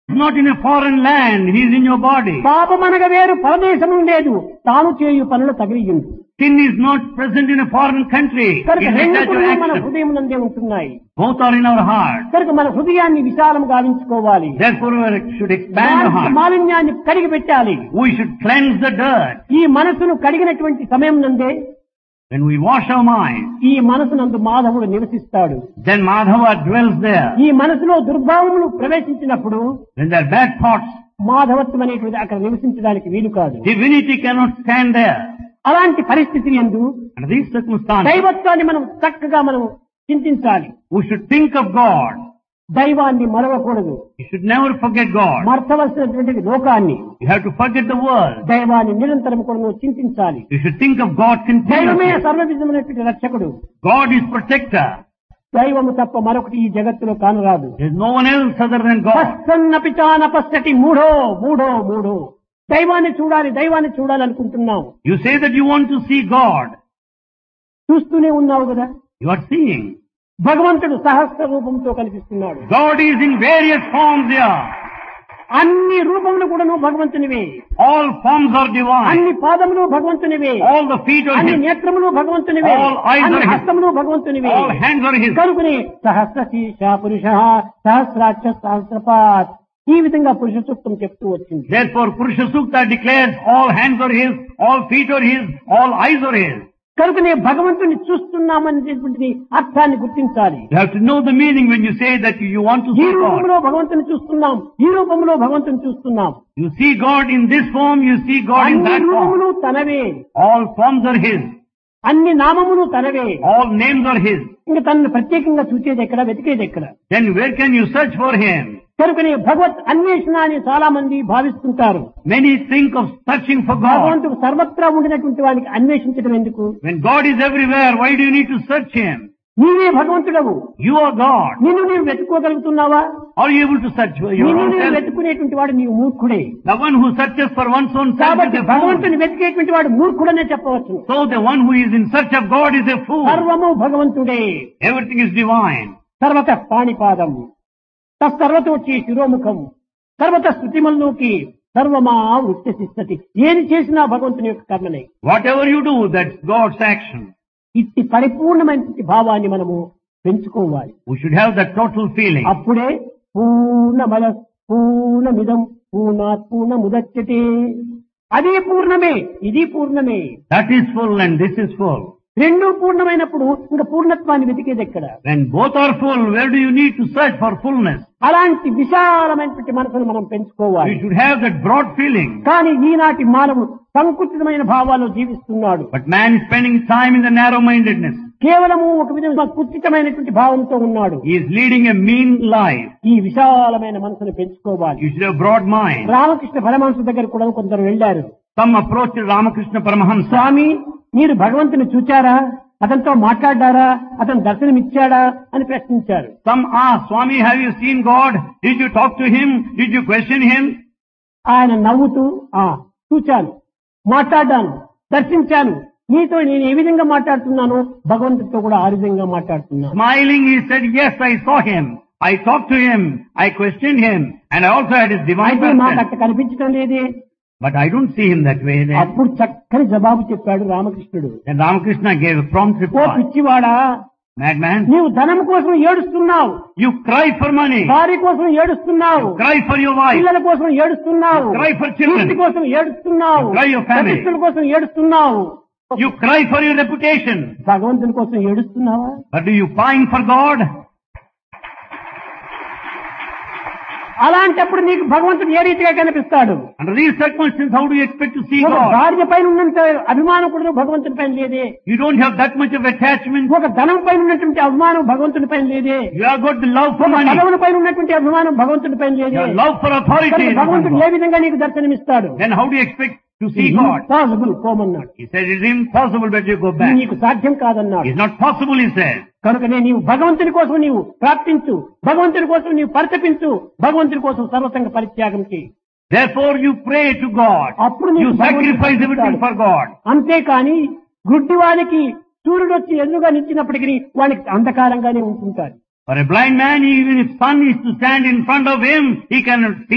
He's not in a foreign land. He's in your body. పాపమనగ వేరు పరదేశం లేదు తాను చేయు పనులు తగిలియుండు Sin is not present in a foreign country. కనుక It is రెండు attached to కూడా మన action. హృదయం నందే ఉంటున్నాయి Both are in our heart. కనుక మన హృదయాన్ని విశాలం గావించుకోవాలి Therefore, we should expand the మానసిక heart. మాలిన్యాన్ని కడిగి పెట్టాలి We should cleanse the dirt. ఈ మనసును కడిగినటువంటి సమయం నందే When we wash our mind, ఈ మనసునందు మాధవుడు నివసిస్తాడు then Madhava dwells there. ఈ మనసులో దుర్భావములు ప్రవేశించినప్పుడు When there are bad thoughts, మాధవత్వం అనేటువంటి అక్కడ నివసించడానికి వీలు కాదు divinity cannot stand there. అలాంటి పరిస్థితి ఎందు Under these circumstances, దైవత్వాన్ని మనం చక్కగా మనం చింతించాలి we should think of God. దైవాన్ని మరవకూడదు You should never forget God. మర్చవలసినటువంటి లోకాన్ని You have to forget the world. దైవాన్ని నిరంతరం కూడా నువ్వు చింతించాలి You should think of God దైవమే continuously. సర్వవిధమైనటువంటి రక్షకుడు God is protector. దైవము తప్ప మరొకటి ఈ జగత్తులో కానరాదు There is no one else other than God. పశ్చన్నపిచానపశ్చటి మూఢో మూఢో మూఢో దైవాన్ని చూడాలి దైవాన్ని చూడాలి అనుకుంటున్నావు You say that you want to see God. చూస్తూనే ఉన్నావు కదా You are seeing. భగవంతుడు సహస్ర రూపంతో కనిపిస్తున్నాడు God is in various forms here. అన్ని రూపములు కూడా నువ్వు భగవంతునివే All forms are divine. అన్ని పాదములు భగవంతునివే All the feet are అన్ని His. నేత్రములు భగవంతునివే All eyes అన్ని are his. హస్తములు భగవంతునివే All hands are His. కనుకుని సహస్ర శీర్ష పురుష సహస్రాక్ష సహస్రపాత్ ఈ విధంగా పురుష సూక్తం చెప్తూ వచ్చింది Therefore, Purusha Sukta declares all hands are His, all feet are His, all eyes are His. కనుకనే భగవంతుని చూస్తున్నామనేటువంటిది అర్థాన్ని గుర్తించాలి You have to know the meaning when you say that you want to ఈ see God. రూపంలో భగవంతుని చూస్తున్నాం ఈ రూపంలో భగవంతుని చూస్తున్నాం You see God in this form, you see God in అన్ని that form. రూపములు తనవే All forms are His. అన్ని నామములు తనవే All names are His. ఇంకా తనను ప్రత్యేకంగా చూచేది ఎక్కడ వెతికేది ఎక్కడ Then where can you search for Him? కనుకనే భగవత్ అన్వేషణ అని చాలా మంది భావిస్తుంటారు Many think of searching for God. భగవంతుడు సర్వత్రా ఉండినటువంటి వానికి అన్వేషించడం ఎందుకు When God is everywhere, why do you need to search Him? నీవే భగవంతుడవు You are God. నిన్ను నీవు వెతుక్కోగలుగుతున్నావా Are you able to search for నిన్ను నీవు yourself? వెతుకునేటువంటి వాడు నీవు మూర్ఖుడే The one who searches for one's own self is కాబట్టి a fool. భగవంతుని వెతికేటువంటి వాడు మూర్ఖుడనే చెప్పవచ్చు So the one who is in search of God is a fool. సర్వము భగవంతుడే Everything is divine. సర్వత పాణిపాదం తత్సర్వతోచి శిరోముఖం సర్వత స్థుతిమల్లోకి సర్వమా వృత్తిస్తతి ఏది చేసినా భగవంతుని యొక్క కర్మనే Whatever you do, that's God's action. ఇట్టి పరిపూర్ణమైన భావాన్ని మనము పెంచుకోవాలి We should have that total feeling. అప్పుడే పూర్ణమల పూర్ణమిదం పూర్ణాత్ పూర్ణముదచ్చటే అది పూర్ణమే ఇది పూర్ణమే That is full and this is full. రెండు పూర్ణమైనప్పుడు ఇంకా పూర్ణత్వాన్ని వెతికేది ఎక్కడ When both are full, where do you need to search for fullness? అలాంటి విశాలమైనటువంటి మనసును మనం పెంచుకోవాలి You should have that broad feeling. కానీ ఈనాటి మానవుడు సంకుచితమైన భావాల్లో జీవిస్తున్నాడు But man is spending time in the narrow-mindedness. కేవలము ఒక విధంగా కుచితమైనటువంటి భావంతో ఉన్నాడు He is leading a mean life. ఈ విశాలమైన మనసును పెంచుకోవాలి You should have broad mind. Ramakrishna Paramahamsa దగ్గర కూడా కొందరు వెళ్లారు Some approached Ramakrishna Paramahamsa. స్వామి మీరు భగవంతుని చూచారా అతనితో మాట్లాడారా అతను దర్శనమిచ్చాడా అని ప్రశ్నించారు Some asked, Swami, have you seen God? Did you talk to Him? Did you question Him? ఆయన నవ్వుతూ ఆ చూచాను మాట్లాడాను దర్శించాను నీతో నేను ఏ విధంగా మాట్లాడుతున్నానో భగవంతుడితో కూడా ఆ విధంగా మాట్లాడుతున్నాను Smiling, he said, yes, I saw Him. I talked to Him. I questioned Him. And I also had His divine అయితే మాకు presence. అట్ట కనిపించడం లేదే But I don't see Him that way then. అప్పుడు చక్కని జవాబు చెప్పాడు రామకృష్ణుడు Then Ramakrishna gave a prompt oh reply. పిచ్చివాడా Madman, నీవు ధనం కోసం ఏడుస్తున్నావు you cry for money. భార్య కోసం ఏడుస్తున్నావు Cry for your wife. పిల్లల కోసం ఏడుస్తున్నావు Cry for children. కీర్తి కోసం ఏడుస్తున్నావు Cry your family. ప్రతిష్టల కోసం ఏడుస్తున్నావు You cry for your reputation. భగవంతుని కోసం ఏడుస్తున్నావా But do you pine for God? అలాంటప్పుడు నీకు భగవంతుడు ఏ రీతిగా కనిపిస్తాడు Under these circumstances, how do you expect to see ఒక God? భార్య పైన ఉన్నంత అభిమానం కూడా భగవంతుని పైన లేదే You don't have that much of attachment. ఒక ధనం పైన ఉన్నటువంటి అభిమానం భగవంతుని పైన లేదే You have got the love for ఒక money. పదవుల పైన ఉన్నటువంటి అభిమానం భగవంతుని పైన లేదే Your love for authority. కనుక is భగవంతుడు not ఏ విధంగా నీకు దర్శనమిస్తాడు God. Then how do you expect to see God? Possible పోమన్నాడు He said, it is impossible that you go ఇది back. నీకు సాధ్యం కాదన్నాడు It's not possible, he said. కనుకనే నీవు భగవంతుని కోసం నీవు ప్రార్థించు భగవంతుని కోసం నీవు పరితపించు భగవంతుని కోసం సర్వసంగ పరిత్యాగం చేయి Therefore you pray to God. అప్పుడు నీకు You భగవంతుడు sacrifice everything కనిపిస్తాడు. for God. అంతేకాని గుడ్డి వానికి సూర్యుడు వచ్చి ఎదురుగా నిలిచినప్పటికీ వానికి అంధకారంగానే ఉంటుంటారు For a blind man, even if sun is to stand in front of him, he cannot see